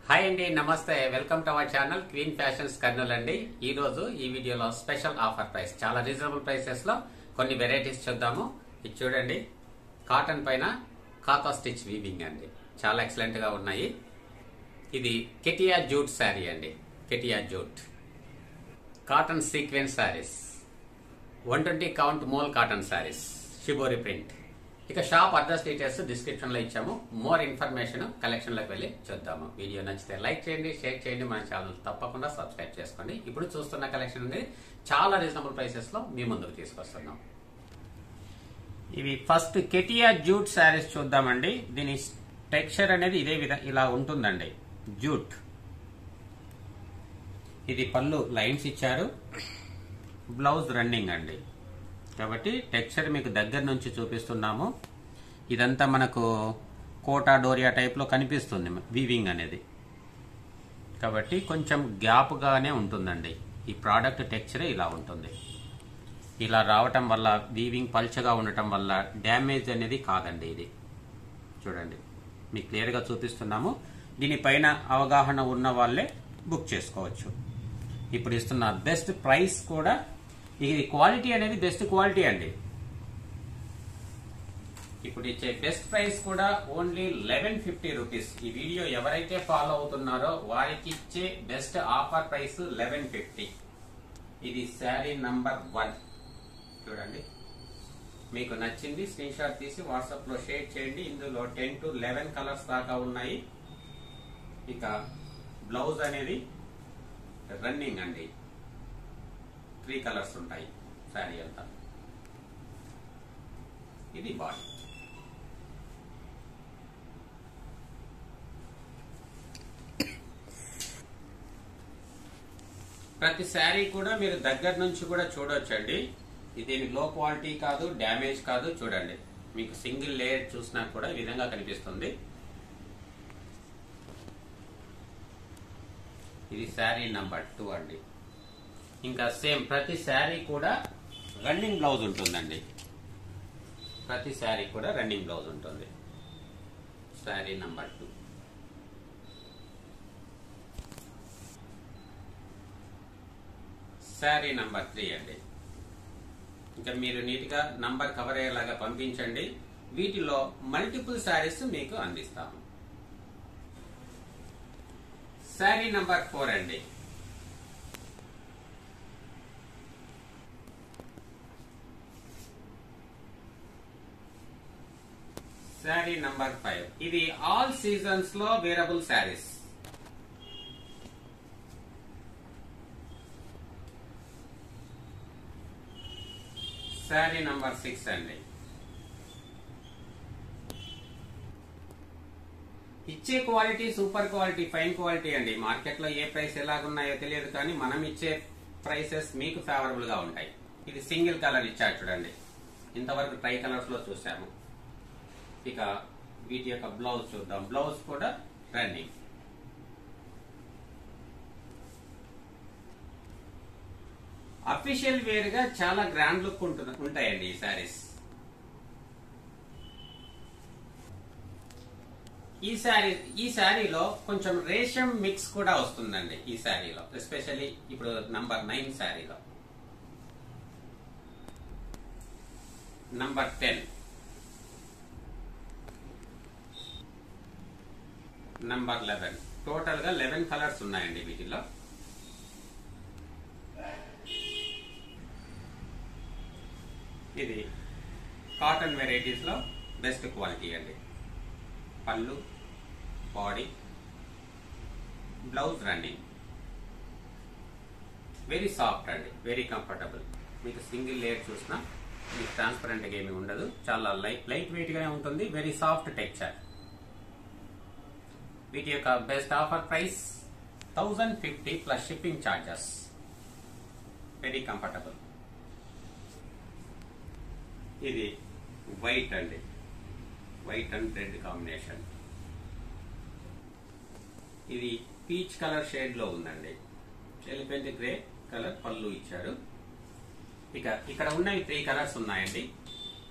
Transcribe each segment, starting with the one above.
hi అండి నమస్తే welcome to our channel Queen Fashions Kurnool అండి ఈ రోజు ఈ వీడియోలో స్పెషల్ ఆఫర్ ప్రైస్ చాలా రీజనబుల్ ప్రైసెస్ లో కొన్ని వెరైటీస్ చూద్దాము ఇది చూడండి కాటన్ పైన కాతా స్టిచ్ వీవింగ్ అండి చాలా ఎక్సలెంట్ గా ఉన్నాయి ఇది కెటియా జూట్ శారీ అండి కెటియా jute cotton sequence saris one twenty count mul cotton saris shibori print ఇక షాప్ అడ్రస్ డీటెయిల్స్ డిస్క్రిప్షన్ లో ఇచ్చాము మోర్ ఇన్ఫర్మేషన్ కలెక్షన్ లోకి వెళ్ళి చూద్దాము వీడియో నచ్చితే లైక్ చేయండి షేర్ చేయండి మన ఛానల్ తప్పకుండా సబ్స్క్రైబ్ చేసుకోండి ఇప్పుడు చూస్తున్న కలెక్షన్ అనేది చాలా రీజనబుల్ ప్రైసెస్ లో మీ ముందుకు తీసుకొస్తున్నాం ఇవి ఫస్ట్ కెటియా జూట్ శారీస్ చూద్దామండి దీని టెక్స్చర్ అనేది ఇదే విధంగా ఇలా ఉంటుందండి జూట్ ఇది పళ్ళు లైన్స్ ఇచ్చారు బ్లౌజ్ రన్నింగ్ అండి కాబట్టి టెక్స్చర్ మీకు దగ్గర నుంచి చూపిస్తున్నాము ఇదంతా మనకు కోటా డోరియా టైప్లో కనిపిస్తుంది వీవింగ్ అనేది కాబట్టి కొంచెం గ్యాప్గానే ఉంటుందండి ఈ ప్రోడక్ట్ టెక్స్చరే ఇలా ఉంటుంది ఇలా రావటం వల్ల వీవింగ్ పల్చగా ఉండటం వల్ల డ్యామేజ్ అనేది కాదండి ఇది చూడండి మీకు క్లియర్గా చూపిస్తున్నాము దీనిపైన అవగాహన ఉన్న వాళ్ళే బుక్ చేసుకోవచ్చు ఇప్పుడు ఇస్తున్న బెస్ట్ ప్రైస్ కూడా ఇది క్వాలిటీ అనేది బెస్ట్ క్వాలిటీ అండి ఇప్పుడు ఇచ్చే బెస్ట్ ప్రైస్ కూడా ఓన్లీ లెవెన్ ఫిఫ్టీ రూపీస్ ఈ వీడియో ఎవరైతే ఫాలో అవుతున్నారో వారికి ఇచ్చే best offer price eleven fifty ఇది శారీ నంబర్ వన్ చూడండి మీకు నచ్చింది స్క్రీన్ షాట్ తీసి వాట్సాప్ లో షేర్ చేయండి ఇందులో టెన్ టు లెవెన్ కలర్స్ దాకా ఉన్నాయి ఇక బ్లౌజ్ అనేది రన్నింగ్ అండి త్రీ కలర్స్ ఉంటాయి శారీ అంతా ఇది బాడీ ప్రతి శారీ కూడా మీరు దగ్గర నుంచి కూడా చూడొచ్చండి ఇది లో క్వాలిటీ కాదు డ్యామేజ్ కాదు చూడండి మీకు సింగిల్ లేయర్ చూసినా కూడా ఈ విధంగా కనిపిస్తుంది ఇది శారీ నంబర్ టూ అండి ఇంకా సేమ్ ప్రతి శారీ కూడా రన్నింగ్ బ్లౌజ్ ఉంటుందండి ప్రతి శారీ కూడా రన్నింగ్ బ్లౌజ్ ఉంటుంది sari number two sari number three అండి ఇంకా మీరు నీట్గా నంబర్ కవర్ అయ్యేలాగా పంపించండి వీటిలో మల్టిపుల్ శారీస్ మీకు అందిస్తాము శారీ నంబర్ ఫోర్ అండి శారీ నంబర్ ఫైవ్ ఇది ఆల్ సీజన్స్ లో wearable saris sari number six అండి ఇచ్చే quality super quality fine quality అండి మార్కెట్ లో ఏ ప్రైస్ ఎలాగున్నాయో తెలియదు కానీ మనం ఇచ్చే ప్రైసెస్ మీకు ఫేవరబుల్ గా ఉంటాయి ఇది సింగిల్ కలర్ ఇచ్చారు చూడండి ఇంతవరకు ట్రై కలర్స్ లో చూసాము ఇక వీటి యొక్క బ్లౌజ్ చూద్దాం బ్లౌజ్ కూడా రన్నింగ్ అఫీషియల్ వేర్ గా చాలా గ్రాండ్ లుక్ ఉంటుంది ఉంటాయండి ఈ శారీస్ ఈ శారీ ఈ శారీలో కొంచెం రేషం మిక్స్ కూడా వస్తుందండి ఈ శారీలో ఎస్పెషల్లీ ఇప్పుడు నంబర్ నైన్ శారీలో number ten number eleven total గా లెవెన్ కలర్స్ ఉన్నాయండి వీటిలో ఇది కాటన్ వెరైటీస్ లో బెస్ట్ క్వాలిటీ అండి pallu body blouse running very soft అండి వెరీ కంఫర్టబుల్ మీకు సింగిల్ లేయర్ చూసినా మీకు ట్రాన్స్పరెంట్ ఏమీ ఉండదు చాలా లైట్ లైట్ వెయిట్ గానే ఉంటుంది వెరీ సాఫ్ట్ టెక్చర్ వీటి యొక్క best offer price thousand fifty plus shipping charges very comfortable ఇది వైట్ అండి వైట్ అండ్ రెడ్ కాంబినేషన్ ఇది పీచ్ కలర్ షేడ్ లో ఉందండి ఎలిఫెంట్ గ్రే కలర్ పళ్ళు ఇచ్చారు ఇక ఇక్కడ ఉన్నవి త్రీ కలర్స్ ఉన్నాయండి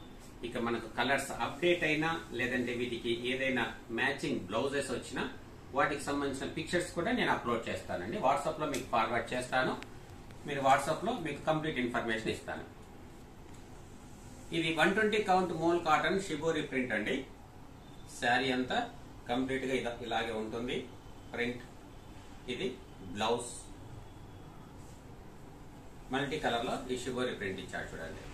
ఇక మనకు కలర్స్ అప్డేట్ అయినా లేదంటే వీటికి ఏదైనా మ్యాచింగ్ బ్లౌజెస్ వచ్చినా వాటికి సంబంధించిన పిక్చర్స్ కూడా నేను అప్లోడ్ చేస్తానండి వాట్సాప్ లో మీకు ఫార్వర్డ్ చేస్తాను మీరు వాట్సాప్ లో మీకు కంప్లీట్ ఇన్ఫర్మేషన్ ఇస్తాను ఇది one twenty count mul cotton shibori print అండి శారీ అంతా కంప్లీట్ గా ఇలా- ఇలాగే ఉంటుంది ప్రింట్ ఇది బ్లౌజ్ మల్టీ కలర్ లో ఈ షిబోరి ప్రింట్ ఇచ్చాడు చూడండి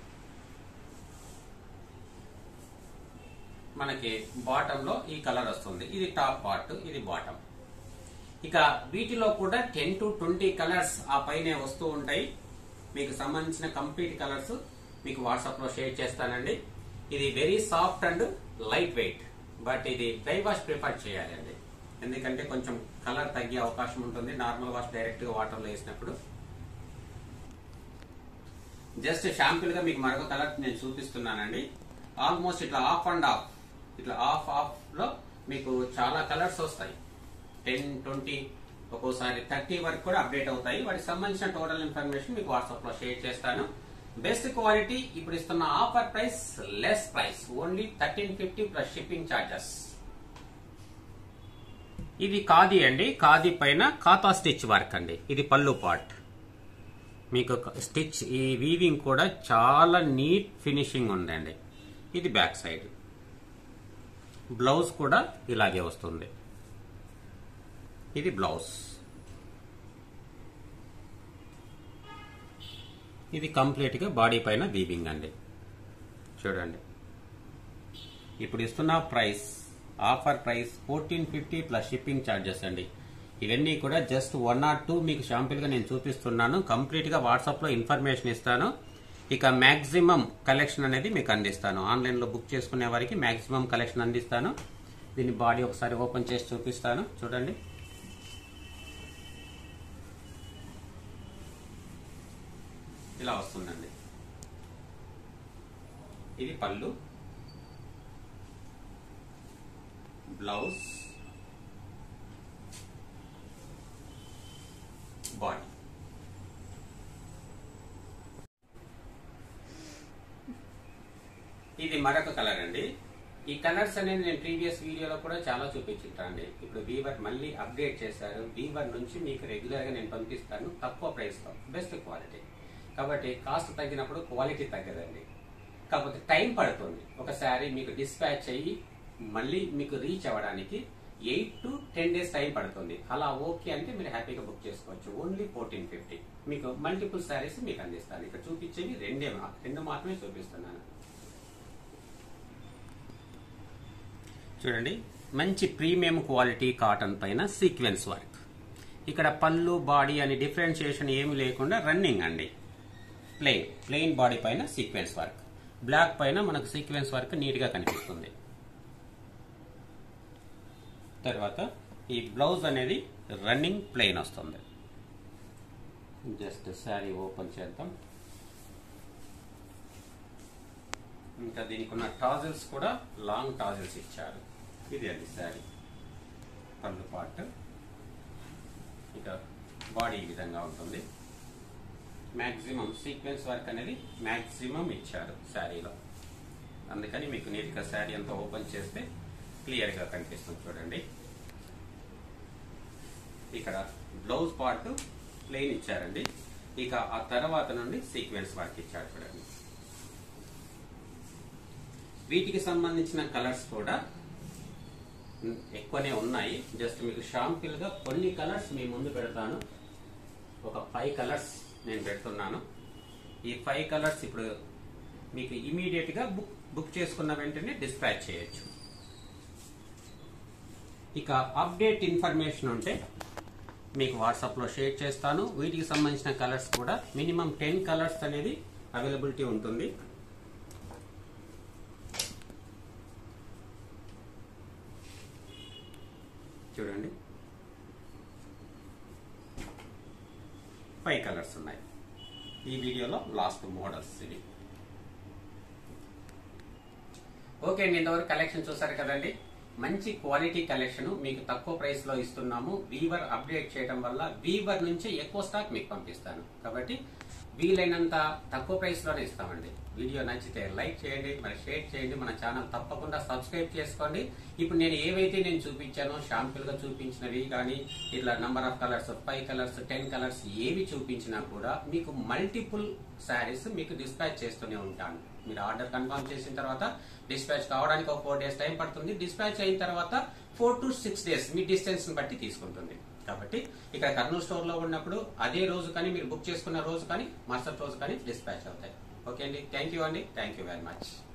మనకి బాటమ్ లో ఈ కలర్ వస్తుంది ఇది టాప్ పార్ట్ ఇది బాటమ్ ఇక వీటిలో కూడా టెన్ టు ట్వంటీ కలర్స్ ఆ పైనే వస్తూ ఉంటాయి మీకు సంబంధించిన కంప్లీట్ కలర్స్ మీకు వాట్సాప్ లో షేర్ చేస్తానండి ఇది very soft and light weight but ఇది డ్రై వాష్ ప్రిఫర్ చేయాలండి ఎందుకంటే కొంచెం కలర్ తగ్గే అవకాశం ఉంటుంది నార్మల్ వాష్ డైరెక్ట్ గా వాటర్ లో వేసినప్పుడు జస్ట్ షాంపుల్ గా మీకు మరొక కలర్ నేను చూపిస్తున్నానండి ఆల్మోస్ట్ ఇట్లా ఆఫ్ అండ్ ఆఫ్ ఇట్లా ఆఫ్ ఆఫ్ లో మీకు చాలా కలర్స్ వస్తాయి టెన్ ట్వంటీ ఒక్కోసారి థర్టీ వరకు కూడా అప్డేట్ అవుతాయి వాటికి సంబంధించిన టోటల్ ఇన్ఫర్మేషన్ మీకు వాట్సాప్ లో షేర్ చేస్తాను బెస్ట్ క్వాలిటీ ఇప్పుడు ఇస్తున్న offer price less price only thirteen fifty plus shipping charges ఇది ఖాదీ అండి ఖాదీ పైన ఖాతా స్టిచ్ వర్క్ అండి ఇది పళ్ళు పార్ట్ మీకు స్టిచ్ ఈ వీవింగ్ కూడా చాలా నీట్ ఫినిషింగ్ ఉందండి ఇది బ్యాక్ సైడ్ బ్లౌజ్ కూడా ఇలాగే వస్తుంది ఇది బ్లౌజ్ ఇది కంప్లీట్ గా బాడీ పైన వీవింగ్ అండి చూడండి ఇప్పుడు ఇస్తున్న price offer price fourteen fifty plus shipping charges అండి ఇవన్నీ కూడా జస్ట్ వన్ ఆర్ టూ మీకు షాంపుల్ గా నేను చూపిస్తున్నాను కంప్లీట్ గా వాట్సాప్ లో ఇన్ఫర్మేషన్ ఇస్తాను ఇక మాక్సిమం కలెక్షన్ అనేది మీకు అందిస్తాను ఆన్లైన్ లో బుక్ చేసుకునే వారికి మాక్సిమం కలెక్షన్ అందిస్తాను దీని బాడీ ఒకసారి ఓపెన్ చేసి చూపిస్తాను చూడండి ఇలా వస్తుందండి ఇది పళ్ళు బ్లౌజ్ బాడీ ఇది మరొక కలర్ అండి ఈ కలర్స్ అనేది నేను ప్రీవియస్ వీడియోలో కూడా చాలా చూపించుంటానండి ఇప్పుడు వీవర్ మళ్ళీ అప్డేట్ చేశారు వీవర్ నుంచి మీకు రెగ్యులర్ గా నేను పంపిస్తాను తక్కువ ప్రైస్ లో బెస్ట్ క్వాలిటీ కాబట్టి కాస్ట్ తగ్గినప్పుడు క్వాలిటీ తగ్గదండి కాకపోతే టైం పడుతుంది ఒక శారీ మీకు డిస్పాచ్ అయ్యి మళ్ళీ మీకు రీచ్ అవ్వడానికి eight to ten days time పడుతుంది అలా ఓకే అంటే మీరు హ్యాపీగా బుక్ చేసుకోవచ్చు ఓన్లీ ఫోర్టీన్ ఫిఫ్టీ మీకు మల్టిపుల్ శారీస్ మీకు అందిస్తాను ఇక్కడ చూపించేవి రెండే మా- రెండు మాత్రమే చూపిస్తున్నాను చూడండి మంచి ప్రీమియం క్వాలిటీ కాటన్ పైన సీక్వెన్స్ వర్క్ ఇక్కడ పళ్ళు బాడీ అని డిఫరెన్షియేషన్ ఏమి లేకుండా రన్నింగ్ అండి ప్లెయిన్ ప్లెయిన్ బాడీ పైన సీక్వెన్స్ వర్క్ బ్లాక్ పైన మనకు సీక్వెన్స్ వర్క్ నీట్ గా కనిపిస్తుంది తర్వాత ఈ బ్లౌజ్ అనేది రన్నింగ్ ప్లెయిన్ వస్తుంది జస్ట్ శారీ ఓపెన్ చేద్దాం ఇంకా దీనికి ఉన్న టాజిల్స్ కూడా లాంగ్ టాజిల్స్ ఇచ్చారు ఇది అది శారీ పళ్ళు పార్ట్ ఇక బాడీ ఈ విధంగా ఉంటుంది మ్యాక్సిమం సీక్వెన్స్ వర్క్ అనేది మ్యాక్సిమం ఇచ్చారు శారీలో అందుకని మీకు నీట్గా శారీ అంతా ఓపెన్ చేస్తే క్లియర్గా కనిపిస్తుంది చూడండి ఇక్కడ బ్లౌజ్ పార్ట్ ప్లెయిన్ ఇచ్చారండి ఇక ఆ తర్వాత నుండి సీక్వెన్స్ వర్క్ ఇచ్చారు చూడండి వీటికి సంబంధించిన కలర్స్ కూడా ఉమ్, ఎక్కువనే ఉన్నాయి జస్ట్ మీకు షాంపిల్ గా కొన్ని కలర్స్ మీ ముందు పెడతాను ఒక ఫైవ్ కలర్స్ నేను పెడుతున్నాను ఈ ఫైవ్ కలర్స్ ఇప్పుడు మీకు ఇమీడియట్ గా బుక్ బుక్ చేసుకున్న వెంటనే డిస్పాచ్ చేయొచ్చు ఇక అప్డేట్ ఇన్ఫర్మేషన్ ఉంటే మీకు వాట్సాప్ లో షేర్ చేస్తాను వీటికి సంబంధించిన కలర్స్ కూడా మినిమం టెన్ కలర్స్ అనేది అవైలబిలిటీ ఉంటుంది చూడండి ఫైవ్ కలర్స్ ఉన్నాయి ఈ వీడియోలో లాస్ట్ మోడల్స్ ఇవి ఓకే అండి ఇంతవరకు కలెక్షన్ చూసారు కదండి మంచి క్వాలిటీ కలెక్షన్ మీకు తక్కువ ప్రైస్ లో ఇస్తున్నాము వీవర్ అప్డేట్ చేయడం వల్ల వీవర్ నుంచి ఎక్కువ స్టాక్ మీకు పంపిస్తాను కాబట్టి వీలైనంత తక్కువ ప్రైస్ లోనే ఇస్తామండి వీడియో నచ్చితే లైక్ చేయండి మరి షేర్ చేయండి మన ఛానల్ తప్పకుండా సబ్స్క్రైబ్ చేసుకోండి ఇప్పుడు నేను ఏవైతే నేను చూపించానో షాంపుల్ గా చూపించినవి కానీ ఇట్లా number of colours five colours ten colours ఏవి చూపించినా కూడా మీకు మల్టిపుల్ శారీస్ మీకు డిస్పాచ్ చేస్తూనే ఉంటాను మీరు ఆర్డర్ కన్ఫర్మ్ చేసిన తర్వాత డిస్పాచ్ కావడానికి ఒక ఫోర్ డేస్ టైం పడుతుంది డిస్పాచ్ అయిన తర్వాత ఫోర్ టు సిక్స్ డేస్ మీ డిస్టెన్స్ బట్టి తీసుకుంటుంది కాబట్టి ఇక్కడ కర్నూలు స్టోర్ లో ఉన్నప్పుడు అదే రోజు కానీ మీరు బుక్ చేసుకున్న రోజు కానీ మరుసటి రోజు కానీ డిస్పాచ్ అవుతాయి ఓకే అండి థ్యాంక్ యూ అండి థ్యాంక్ యూ వెరీ మచ్